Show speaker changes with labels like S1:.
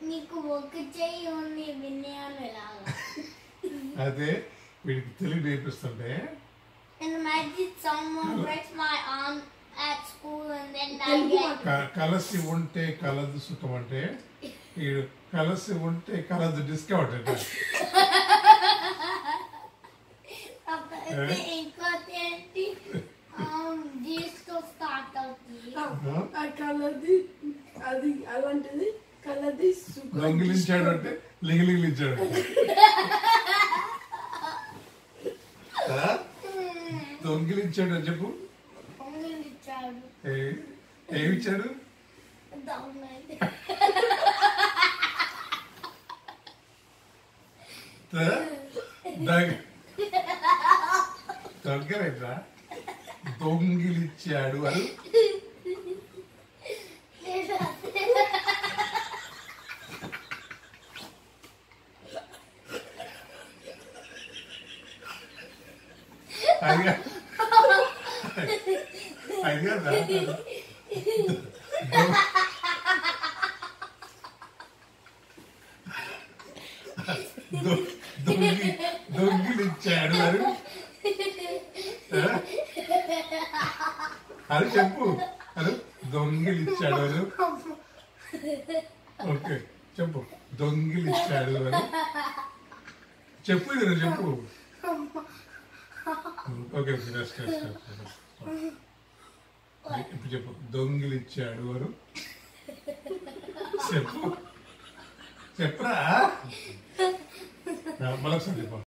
S1: నీకు ఒక చెయ్యి ఉంది వినయాలు లాగా
S2: అయితే వీడికి Telugu నేర్పిస్తుంటే
S1: And imagine someone breaks my arm at school and then I
S3: Telugu
S1: get
S2: క- కలసి ఉంటే కలదు సుఖం అంటే వీడు కలసి ఉంటే కలదు డిస్కౌంట్ అంటే
S1: అప్పుడు ఇంకోటి ఏంటి జీస్తో స్టార్ట్ అవుతుంది
S3: ఆ కలది అది అలాంటిది కలది సుఖం
S2: దొంగిలించాడు అంటే లిగిలిగిలించాడు అంటే. ఆ? దొంగిలించాడు అని చెప్పు
S1: ఇచ్చాడు
S2: ఏ- ఏమిచ్చాడు
S1: దొంగది
S2: ఆ? దొంగ- దొంగలేట్రా దొంగిలిచ్చాడు అని అదిగా అదిగా దొంగి దొంగిలిచ్చాడు అని ఆ? అది చెప్పు అది దొంగిలిచ్చాడు అని ఓకే చెప్పు దొంగిలిచ్చాడు అని చెప్పు ఇది నువ్వు చెప్పు okay okay rest rest rest ఇప్పుడు చెప్పు దొంగిలిచ్చాడు అని చెప్పు చెప్పరా మళ్ళొకసారి చెప్పు